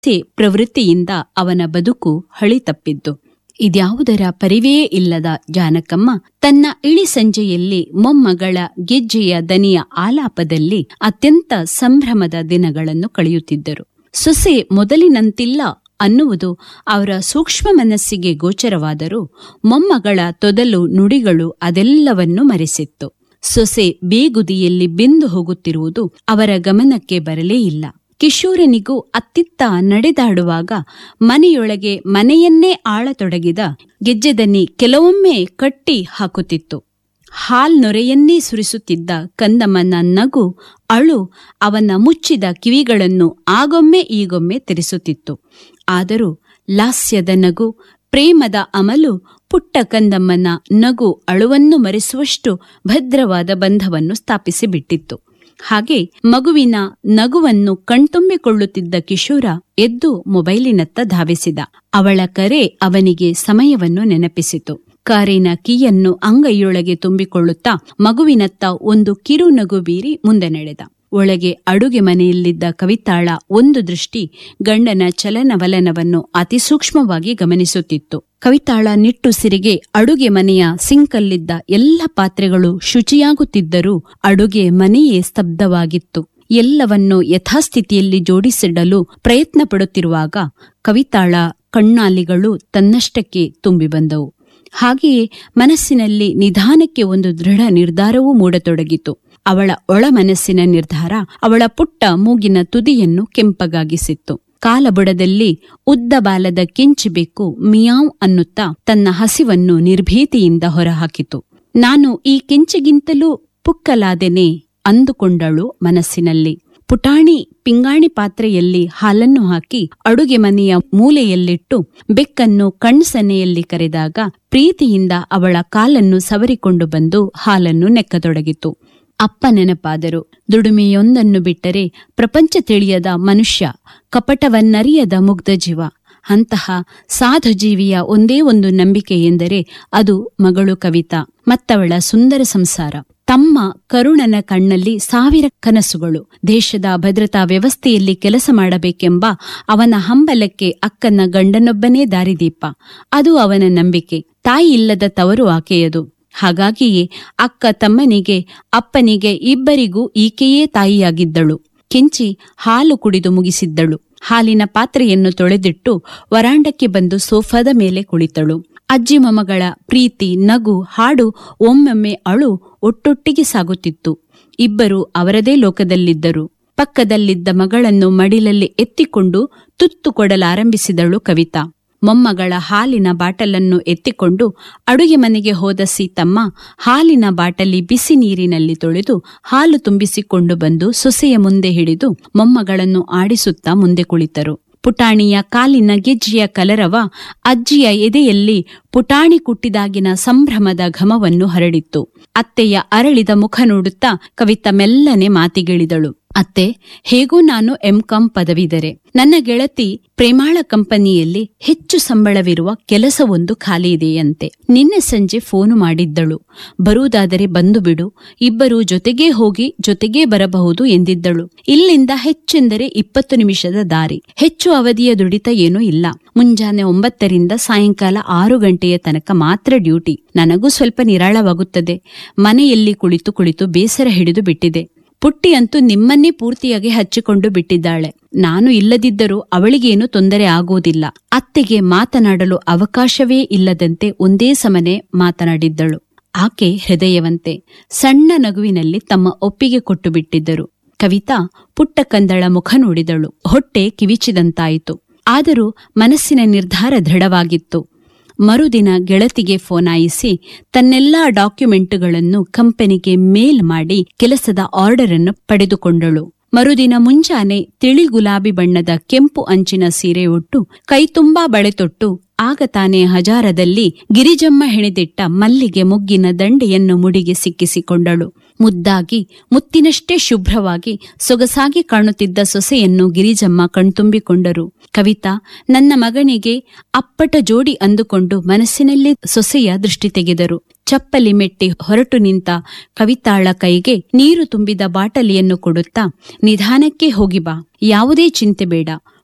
ತೆ ಪ್ರವೃತ್ತಿಯಿಂದ ಅವನ ಬದುಕು ಹಳಿತಪ್ಪಿದ್ದು ಇದ್ಯಾವುದರ ಪರಿವೇ ಇಲ್ಲದ ಜಾನಕಮ್ಮ ತನ್ನ ಇಳಿ ಸಂಜೆಯಲ್ಲಿ ಮೊಮ್ಮಗಳ ಗೆಜ್ಜೆಯ ದನಿಯ ಆಲಾಪದಲ್ಲಿ ಅತ್ಯಂತ ಸಂಭ್ರಮದ ದಿನಗಳನ್ನು ಕಳೆಯುತ್ತಿದ್ದರು ಸೊಸೆ ಮೊದಲಿನಂತಿಲ್ಲ ಅನ್ನುವುದು ಅವರ ಸೂಕ್ಷ್ಮ ಮನಸ್ಸಿಗೆ ಗೋಚರವಾದರೂ ಮೊಮ್ಮಗಳ ತೊದಲು ನುಡಿಗಳು ಅದೆಲ್ಲವನ್ನೂ ಮರೆಸಿತ್ತು ಸೊಸೆ ಬೇಗುದಿಯಲ್ಲಿ ಬೆಂದು ಹೋಗುತ್ತಿರುವುದು ಅವರ ಗಮನಕ್ಕೆ ಬರಲೇ ಇಲ್ಲ ಕಿಶೋರನಿಗೂ ಅತ್ತಿತ್ತ ನಡೆದಾಡುವಾಗ ಮನೆಯೊಳಗೆ ಮನೆಯನ್ನೇ ಆಳತೊಡಗಿದ ಗೆಜ್ಜೆದನಿ ಕೆಲವೊಮ್ಮೆ ಕಟ್ಟಿ ಹಾಕುತ್ತಿತ್ತು ಹಾಲ್ ನೊರೆಯನ್ನೇ ಸುರಿಸುತ್ತಿದ್ದ ಕಂದಮ್ಮನ ನಗು ಅಳು ಅವನ ಮುಚ್ಚಿದ ಕಿವಿಗಳನ್ನು ಆಗೊಮ್ಮೆ ಈಗೊಮ್ಮೆ ತೆರೆಸುತ್ತಿತ್ತು ಆದರೂ ಲಾಸ್ಯದ ನಗು ಪ್ರೇಮದ ಅಮಲು ಪುಟ್ಟ ಕಂದಮ್ಮನ ನಗು ಅಳುವನ್ನು ಮರೆಸುವಷ್ಟು ಭದ್ರವಾದ ಬಂಧವನ್ನು ಸ್ಥಾಪಿಸಿಬಿಟ್ಟಿತ್ತು ಹಾಗೆ ಮಗುವಿನ ನಗುವನ್ನು ಕಣ್ತುಂಬಿಕೊಳ್ಳುತ್ತಿದ್ದ ಕಿಶೋರ ಎದ್ದು ಮೊಬೈಲಿನತ್ತ ಧಾವಿಸಿದ ಅವಳ ಕರೆ ಅವನಿಗೆ ಸಮಯವನ್ನು ನೆನಪಿಸಿತು ಕಾರಿನ ಕೀಯನ್ನು ಅಂಗೈಯೊಳಗೆ ತುಂಬಿಕೊಳ್ಳುತ್ತಾ ಮಗುವಿನತ್ತ ಒಂದು ಕಿರು ನಗು ಬೀರಿ ಮುಂದೆ ನಡೆದ ಒಳಗೆ ಅಡುಗೆ ಮನೆಯಲ್ಲಿದ್ದ ಕವಿತಾಳ ಒಂದು ದೃಷ್ಟಿ ಗಂಡನ ಚಲನವಲನವನ್ನು ಅತಿ ಸೂಕ್ಷ್ಮವಾಗಿ ಗಮನಿಸುತ್ತಿತ್ತು ಕವಿತಾಳ ನಿಟ್ಟುಸಿರಿಗೆ ಅಡುಗೆ ಮನೆಯ ಸಿಂಕಲ್ಲಿದ್ದ ಎಲ್ಲ ಪಾತ್ರೆಗಳು ಶುಚಿಯಾಗುತ್ತಿದ್ದರೂ ಅಡುಗೆ ಮನೆಯೇ ಸ್ತಬ್ಧವಾಗಿತ್ತು ಎಲ್ಲವನ್ನು ಯಥಾಸ್ಥಿತಿಯಲ್ಲಿ ಜೋಡಿಸಿಡಲು ಪ್ರಯತ್ನ ಪಡುತ್ತಿರುವಾಗ ಕವಿತಾಳ ಕಣ್ಣಾಲಿಗಳು ತನ್ನಷ್ಟಕ್ಕೆ ತುಂಬಿ ಬಂದವು ಹಾಗೆಯೇ ಮನಸ್ಸಿನಲ್ಲಿ ನಿಧಾನಕ್ಕೆ ಒಂದು ದೃಢ ನಿರ್ಧಾರವೂ ಮೂಡತೊಡಗಿತು ಅವಳ ಒಳ ಮನಸ್ಸಿನ ನಿರ್ಧಾರ ಅವಳ ಪುಟ್ಟ ಮೂಗಿನ ತುದಿಯನ್ನು ಕೆಂಪಗಾಗಿಸಿತ್ತು ಕಾಲಬುಡದಲ್ಲಿ ಉದ್ದ ಬಾಲದ ಕೆಂಚಿಬೇಕು ಮಿಯಾವ್ ಅನ್ನುತ್ತಾ ತನ್ನ ಹಸಿವನ್ನು ನಿರ್ಭೀತಿಯಿಂದ ಹೊರಹಾಕಿತು ನಾನು ಈ ಕೆಂಚಿಗಿಂತಲೂ ಪುಕ್ಕಲಾದೆನೆ ಅಂದುಕೊಂಡಳು ಮನಸ್ಸಿನಲ್ಲಿ ಪುಟಾಣಿ ಪಿಂಗಾಣಿ ಪಾತ್ರೆಯಲ್ಲಿ ಹಾಲನ್ನು ಹಾಕಿ ಅಡುಗೆ ಮನೆಯ ಮೂಲೆಯಲ್ಲಿಟ್ಟು ಬೆಕ್ಕನ್ನು ಕಣ್ಸನೆಯಲ್ಲಿ ಕರೆದಾಗ ಪ್ರೀತಿಯಿಂದ ಅವಳ ಕಾಲನ್ನು ಸವರಿಕೊಂಡು ಬಂದು ಹಾಲನ್ನು ನೆಕ್ಕತೊಡಗಿತು ಅಪ್ಪ ನೆನಪಾದರು ದುಡಿಮೆಯೊಂದನ್ನು ಬಿಟ್ಟರೆ ಪ್ರಪಂಚ ತಿಳಿಯದ ಮನುಷ್ಯ ಕಪಟವನ್ನರಿಯದ ಮುಗ್ಧ ಜೀವ ಅಂತಹ ಸಾಧು ಜೀವಿಯ ಒಂದೇ ಒಂದು ನಂಬಿಕೆ ಎಂದರೆ ಅದು ಮಗಳು ಕವಿತಾ ಮತ್ತವಳ ಸುಂದರ ಸಂಸಾರ ತಮ್ಮ ಕರುಣನ ಕಣ್ಣಲ್ಲಿ ಸಾವಿರ ಕನಸುಗಳು ದೇಶದ ಭದ್ರತಾ ವ್ಯವಸ್ಥೆಯಲ್ಲಿ ಕೆಲಸ ಮಾಡಬೇಕೆಂಬ ಅವನ ಹಂಬಲಕ್ಕೆ ಅಕ್ಕನ ಗಂಡನೊಬ್ಬನೇ ದಾರಿದೀಪ ಅದು ಅವನ ನಂಬಿಕೆ ತಾಯಿ ಇಲ್ಲದ ತವರು ಆಕೆಯದು ಹಾಗಾಗಿಯೇ ಅಕ್ಕ ತಮ್ಮನಿಗೆ ಅಪ್ಪನಿಗೆ ಇಬ್ಬರಿಗೂ ಈಕೆಯೇ ತಾಯಿಯಾಗಿದ್ದಳು ಕೆಂಚಿ ಹಾಲು ಕುಡಿದು ಮುಗಿಸಿದ್ದಳು ಹಾಲಿನ ಪಾತ್ರೆಯನ್ನು ತೊಳೆದಿಟ್ಟು ವರಾಂಡಕ್ಕೆ ಬಂದು ಸೋಫಾದ ಮೇಲೆ ಕುಳಿತಳು ಅಜ್ಜಿ ಮೊಮ್ಮಗಳ ಪ್ರೀತಿ ನಗು ಹಾಡು ಒಮ್ಮೊಮ್ಮೆ ಅಳು ಒಟ್ಟೊಟ್ಟಿಗೆ ಸಾಗುತ್ತಿತ್ತು ಇಬ್ಬರು ಅವರದೇ ಲೋಕದಲ್ಲಿದ್ದರು ಪಕ್ಕದಲ್ಲಿದ್ದ ಮಗಳನ್ನು ಮಡಿಲಲ್ಲಿ ಎತ್ತಿಕೊಂಡು ತುತ್ತು ಕೊಡಲಾರಂಭಿಸಿದಳು ಕವಿತಾ ಮೊಮ್ಮಗಳ ಹಾಲಿನ ಬಾಟಲನ್ನು ಎತ್ತಿಕೊಂಡು ಅಡುಗೆ ಮನೆಗೆ ಹೋದ ಸೀತಮ್ಮ ಹಾಲಿನ ಬಾಟಲಿ ಬಿಸಿ ನೀರಿನಲ್ಲಿ ತೊಳೆದು ಹಾಲು ತುಂಬಿಸಿಕೊಂಡು ಬಂದು ಸೊಸೆಯ ಮುಂದೆ ಹಿಡಿದು ಮೊಮ್ಮಗಳನ್ನು ಆಡಿಸುತ್ತಾ ಮುಂದೆ ಕುಳಿತರು ಪುಟಾಣಿಯ ಕಾಲಿನ ಗೆಜ್ಜೆಯ ಕಲರವ ಅಜ್ಜಿಯ ಎದೆಯಲ್ಲಿ ಪುಟಾಣಿ ಕುಟ್ಟಿದಾಗಿನ ಸಂಭ್ರಮದ ಘಮವನ್ನು ಹರಡಿತ್ತು ಅತ್ತೆಯ ಅರಳಿದ ಮುಖ ನೋಡುತ್ತಾ ಕವಿತ ಮೆಲ್ಲನೆ ಮಾತಿಗಿಳಿದಳು ಅತ್ತೆ ಹೇಗೂ ನಾನು ಎಂಕಾಂ ಪದವಿದರೆ ನನ್ನ ಗೆಳತಿ ಪ್ರೇಮಾಳ ಕಂಪನಿಯಲ್ಲಿ ಹೆಚ್ಚು ಸಂಬಳವಿರುವ ಕೆಲಸವೊಂದು ಖಾಲಿ ಇದೆಯಂತೆ ನಿನ್ನೆ ಸಂಜೆ ಫೋನು ಮಾಡಿದ್ದಳು ಬರುವುದಾದರೆ ಬಂದು ಬಿಡು ಇಬ್ಬರು ಜೊತೆಗೇ ಹೋಗಿ ಜೊತೆಗೇ ಬರಬಹುದು ಎಂದಿದ್ದಳು ಇಲ್ಲಿಂದ ಹೆಚ್ಚೆಂದರೆ ಇಪ್ಪತ್ತು ನಿಮಿಷದ ದಾರಿ ಹೆಚ್ಚು ಅವಧಿಯ ದುಡಿತ ಏನೂ ಇಲ್ಲ ಮುಂಜಾನೆ ಒಂಬತ್ತರಿಂದ ಸಾಯಂಕಾಲ ಆರು ಗಂಟೆಯ ತನಕ ಮಾತ್ರ ಡ್ಯೂಟಿ ನನಗೂ ಸ್ವಲ್ಪ ನಿರಾಳವಾಗುತ್ತದೆ ಮನೆಯಲ್ಲಿ ಕುಳಿತು ಕುಳಿತು ಬೇಸರ ಹಿಡಿದು ಬಿಟ್ಟಿದೆ ಪುಟ್ಟಿಯಂತೂ ನಿಮ್ಮನ್ನೇ ಪೂರ್ತಿಯಾಗಿ ಹಚ್ಚಿಕೊಂಡು ಬಿಟ್ಟಿದ್ದಾಳೆ ನಾನು ಇಲ್ಲದಿದ್ದರೂ ಅವಳಿಗೇನು ತೊಂದರೆ ಆಗುವುದಿಲ್ಲ ಅತ್ತೆಗೆ ಮಾತನಾಡಲು ಅವಕಾಶವೇ ಇಲ್ಲದಂತೆ ಒಂದೇ ಸಮನೆ ಮಾತನಾಡಿದ್ದಳು ಆಕೆ ಹೃದಯವಂತೆ ಸಣ್ಣ ನಗುವಿನಲ್ಲಿ ತಮ್ಮ ಒಪ್ಪಿಗೆ ಕೊಟ್ಟು ಬಿಟ್ಟಿದ್ದರು ಕವಿತಾ ಪುಟ್ಟ ಕಂದಳ ಮುಖ ನೋಡಿದಳು ಹೊಟ್ಟೆ ಕಿವಿಚಿದಂತಾಯಿತು ಆದರೂ ಮನಸ್ಸಿನ ನಿರ್ಧಾರ ದೃಢವಾಗಿತ್ತು ಮರುದಿನ ಗೆಳತಿಗೆ ಫೋನಾಯಿಸಿ ತನ್ನೆಲ್ಲಾ ಡಾಕ್ಯುಮೆಂಟುಗಳನ್ನು ಕಂಪನಿಗೆ ಮೇಲ್ ಮಾಡಿ ಕೆಲಸದ ಆರ್ಡರ್ ಅನ್ನು ಪಡೆದುಕೊಂಡಳು ಮರುದಿನ ಮುಂಜಾನೆ ತಿಳಿ ಗುಲಾಬಿ ಬಣ್ಣದ ಕೆಂಪು ಅಂಚಿನ ಸೀರೆ ಉಟ್ಟು ಕೈತುಂಬಾ ಬಳೆ ತೊಟ್ಟು ಆಗ ತಾನೇ ಹಜಾರದಲ್ಲಿ ಗಿರಿಜಮ್ಮ ಹೆಣೆದಿಟ್ಟ ಮಲ್ಲಿಗೆ ಮುಗ್ಗಿನ ದಂಡೆಯನ್ನು ಮುಡಿಗೆ ಸಿಕ್ಕಿಸಿಕೊಂಡಳು ಮುದ್ದಾಗಿ ಮುತ್ತಿನಷ್ಟೇ ಶುಭ್ರವಾಗಿ ಸೊಗಸಾಗಿ ಕಾಣುತ್ತಿದ್ದ ಸೊಸೆಯನ್ನು ಗಿರಿಜಮ್ಮ ಕಣ್ತುಂಬಿಕೊಂಡರು ಕವಿತಾ ನನ್ನ ಮಗನಿಗೆ ಅಪ್ಪಟ ಜೋಡಿ ಅಂದುಕೊಂಡು ಮನಸ್ಸಿನಲ್ಲಿ ಸೊಸೆಯ ದೃಷ್ಟಿ ತೆಗೆದರು ಚಪ್ಪಲಿ ಮೆಟ್ಟಿ ಹೊರಟು ನಿಂತ ಕವಿತಾಳ ಕೈಗೆ ನೀರು ತುಂಬಿದ ಬಾಟಲಿಯನ್ನು ಕೊಡುತ್ತಾ ನಿಧಾನಕ್ಕೆ ಹೋಗಿ ಬಾ ಯಾವುದೇ ಚಿಂತೆ ಬೇಡ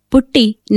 ಪುಟ್ಟಿ